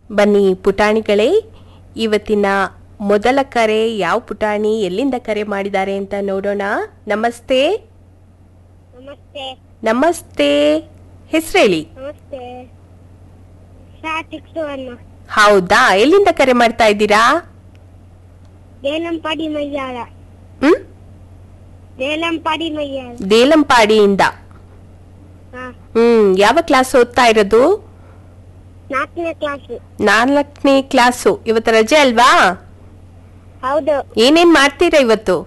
ಬನ್ನಿ ಪುಟಾಣಿಗಳೇ ಇವತ್ತಿನ ಮೊದಲ ಕರೆ ಯಾವ ಪುಟಾಣಿ ಎಲ್ಲಿಂದ ಕರೆ ಮಾಡಿದ್ದಾರೆ ಅಂತ ನೋಡೋಣ ನಮಸ್ತೆ ನಮಸ್ತೆ ನಮಸ್ತೆ ಹೆಸರೇಳಿ ನಮಸ್ತೆ ಸಾಟಿಕ್ಸು ಅನ್ನ ಹೌದಾ ಎಲ್ಲಿಂದ ಕರೆ ಮಾಡ್ತಾ ಇದ್ದೀರಾ ದೇಲಂಪಾಡಿ ಮಯ್ಯಾಳ ಹ್ಮ್ ದೇಲಂಪಾಡಿ ಮಯ್ಯಾಳ ದೇಲಂಪಾಡಿಯಿಂದ ಹಾ ಹ್ಮ್ ಯಾವ ಕ್ಲಾಸ್ ಓದ್ತಾ ಇರೋದು ನಾಲ್ಕನೇ ಕ್ಲಾಸು ನಾಲ್ಕನೇ ಕ್ಲಾಸು ಇವತ್ತು ರಜೆ ಅಲ್ವಾ ಹೌದು ಏನೇನ್ ಮಾಡ್ತೀರಾ ಇವತ್ತು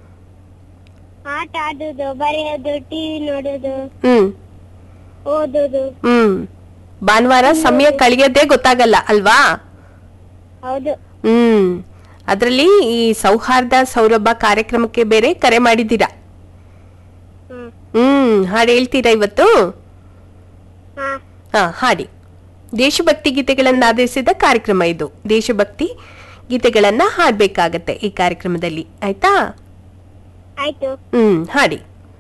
ಆಟ ಆಡುದು ಬರೆಯೋದು ಟಿವಿ ನೋಡೋದು ಹ್ಮ್ ಓದೋದು ಹ್ಮ್ ಭಾನುವಾರ ಸಮಯ ಕಳೆಯೋದೇ ಗೊತ್ತಾಗಲ್ಲ ಅಲ್ವಾ ಹೌದು ಹ್ಮ್ ಅದರಲ್ಲಿ ಈ ಸೌಹಾರ್ದ ಸೌರಭ ಕಾರ್ಯಕ್ರಮಕ್ಕೆ ಬೇರೆ ಕರೆ ಮಾಡಿದ್ದೀರಾ ಹ್ಮ್ ಹ್ಮ್ ಹಾಡು ಹೇಳ್ತೀರಾ ಇವತ್ತು ಹಾ ಹಾ ಹಾಡಿ ದೇಶಭಕ್ತಿ ಗೀತೆಗಳನ್ನ ಆಧರಿಸಿದ ಕಾರ್ಯಕ್ರಮ ಇದು ದೇಶಭಕ್ತಿ ಗೀತೆಗಳನ್ನ ಹಾಡ್ಬೇಕಾಗತ್ತೆ ಈ ಕಾರ್ಯಕ್ರಮದಲ್ಲಿ ಆಯ್ತಾ ಆಯ್ತು ಹ್ಮ್ ಹಾಡಿ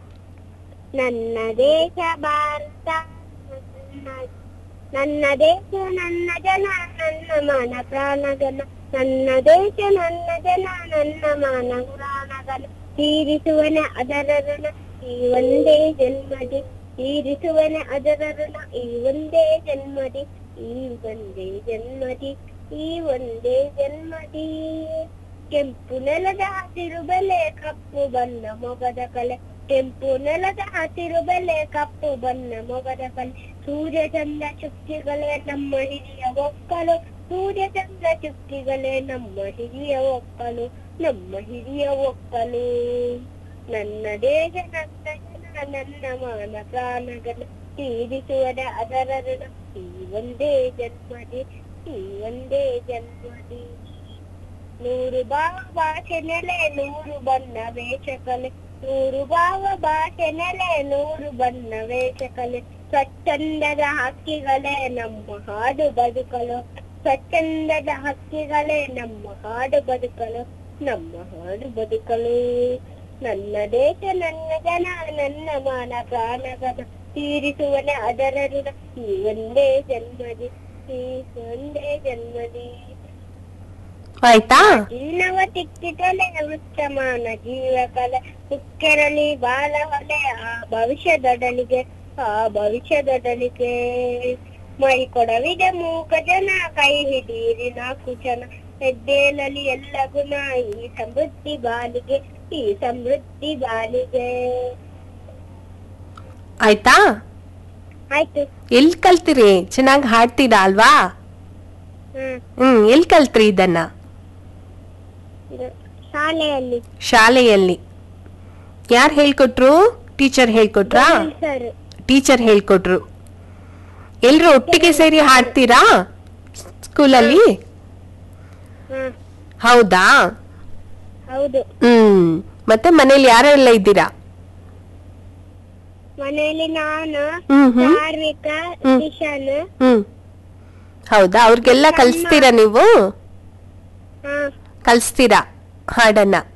ನನ್ನ ದೇಶ ಭಾರತ ನನ್ನ- ನನ್ನ ದೇಶ ನನ್ನ ಜನ ನನ್ನ ಮಾನ ಪ್ರಾಣಗಣ ನನ್ನ ದೇಶ ನನ್ನ ಜನ ನನ್ನ ಮಾನ ಪ್ರಾಣಗಣ ತೀರಿಸುವನೆ ಅದರ ಋಣ ಈ ಒಂದೇ ಜನ್ಮದಿ ತೀರಿಸುವನೆ ಅದರ ಋಣ ಈ ಒಂದೇ ಜನ್ಮದಿ ಈ ಒಂದೇ ಜನ್ಮದಿ ಈ ಒಂದೇ ಜನ್ಮದಿ ಕೆಂಪು ನೆಲದ ಹಸಿರು ಬೆಲೆ ಕಪ್ಪು ಬಣ್ಣ ಮೊಗದ ಕಲೆ ಕೆಂಪು ನೆಲದ ಹಸಿರು ಬೆಲೆ ಕಪ್ಪು ಬಣ್ಣ ಮೊಗದ ಕಲೆ ಸೂರ್ಯ ಚಂದ್ರ ಚುಕ್ಕಿಗಳೇ ನಮ್ಮ ಹಿರಿಯ ಒಕ್ಕಲು ಸೂರ್ಯ ಚಂದ್ರ ಚುಕ್ಕಿಗಳೇ ನಮ್ಮ ಹಿರಿಯ ಒಕ್ಕಲು ನಮ್ಮ ಹಿರಿಯ ಒಕ್ಕಲು ನನ್ನ ದೇಶ ನನ್ನ ಜನ ನನ್ನ ಮಾನ ಪ್ರಾಣಗಳ ತೀರಿಸುವದ ಅದರ ಋಣ ಈ ಒಂದೇ ಜನ್ಮದಿ ಈ ಒಂದೇ ಜನ್ಮದಿ ನೂರು ಭಾವ ಭಾಷೆ ನೆಲೆ ನೂರು ಬಣ್ಣ ವೇಷಕಲೆ ನೂರು ಭಾವ ಭಾಷೆ ನೆಲೆ ನೂರು ಬಣ್ಣ ವೇಷಕಲೆ ಸ್ವಚ್ಛಂದದ ಹಕ್ಕಿಗಳೇ ನಮ್ಮ ಹಾಡು ಬದುಕಲು ಸ್ವಚ್ಛಂದದ ಹಕ್ಕಿಗಳೇ ನಮ್ಮ ಹಾಡು ಬದುಕಲು ನಮ್ಮ ಹಾಡು ಬದುಕಲು ನನ್ನ ದೇಶ ನನ್ನ ಜನ ನನ್ನ ಮಾನ ಪ್ರಾಣಗಣ ತೀರಿಸುವನೆ ಅದರ ಋಣ ಈ ಒಂದೇ ಜನ್ಮದಿ ಈ ಒಂದೇ ಜನ್ಮದಿ ಆಯ್ತಾ ಜೀನವ ತಿಕ್ಕಿತಲೆ ಉತ್ತಮಾನ ಜೀವಕಲೆ ಉಕ್ಕೆರಳಿ ಬಾಲ ಹೊಲೆ ಆ ಭವಿಷ್ಯದೊಡಲಿಗೆ ಆ ಭವಿಷ್ಯದೊಡಲಿಗೆ ಮೈ ಕೊಡವಿದೆ ಮೂಕ ಜನ ಕೈ ಹಿಡೀರಿ ನಾಲ್ಕು ಜನ ಹೆದ್ದೇಲಲ್ಲಿ ಎಲ್ಲ ಗುಣ ಈ ಸಮೃದ್ಧಿ ಬಾಲಿಗೆ ಈ ಸಮೃದ್ಧಿ ಬಾಲಿಗೆ ಆಯ್ತಾ ಆಯ್ತು ಎಲ್ ಕಲ್ತಿರಿ ಚೆನ್ನಾಗಿ ಹಾಡ್ತೀರಾ ಅಲ್ವಾ ಹ್ಮ್ ಹ್ಮ್ ಎಲ್ ಕಲ್ತ್ರಿ ಇದನ್ನ ಇದು ಶಾಲೆಯಲ್ಲಿ ಶಾಲೆಯಲ್ಲಿ ಯಾರು ಹೇಳ್ಕೊಟ್ರು ಟೀಚರ್ ಹೇಳ್ಕೊಟ್ರಾ ಸರ್ ಟೀಚರ್ ಹೇಳ್ಕೊಟ್ರು ಎಲ್ರು ಒಟ್ಟಿಗೆ ಸೇರಿ ಹಾಡ್ತೀರಾ ಸ್ಕೂಲಲ್ಲಿ ಹ್ಮ್ ಹೌದಾ ಹೌದು ಹ್ಮ್ ಮತ್ತೆ ಮನೇಲಿ ಯಾರೆಲ್ಲ ಇದ್ದೀರಾ ಮನೆಯಲ್ಲಿ ನಾನು ಹ್ಮ್ ಹ್ಮ್ ಧಾರ್ಮಿಕ ಹ್ಮ್. ದಿಶಾನ್ ಹ್ಮ್ ಹೌದಾ ಅವ್ರಿಗೆಲ್ಲ ಕಲಿಸ್ತೀರಾ ನೀವು ಹಾ ಕಲಿಸ್ತೀರಾ ಹಾಡನ್ನ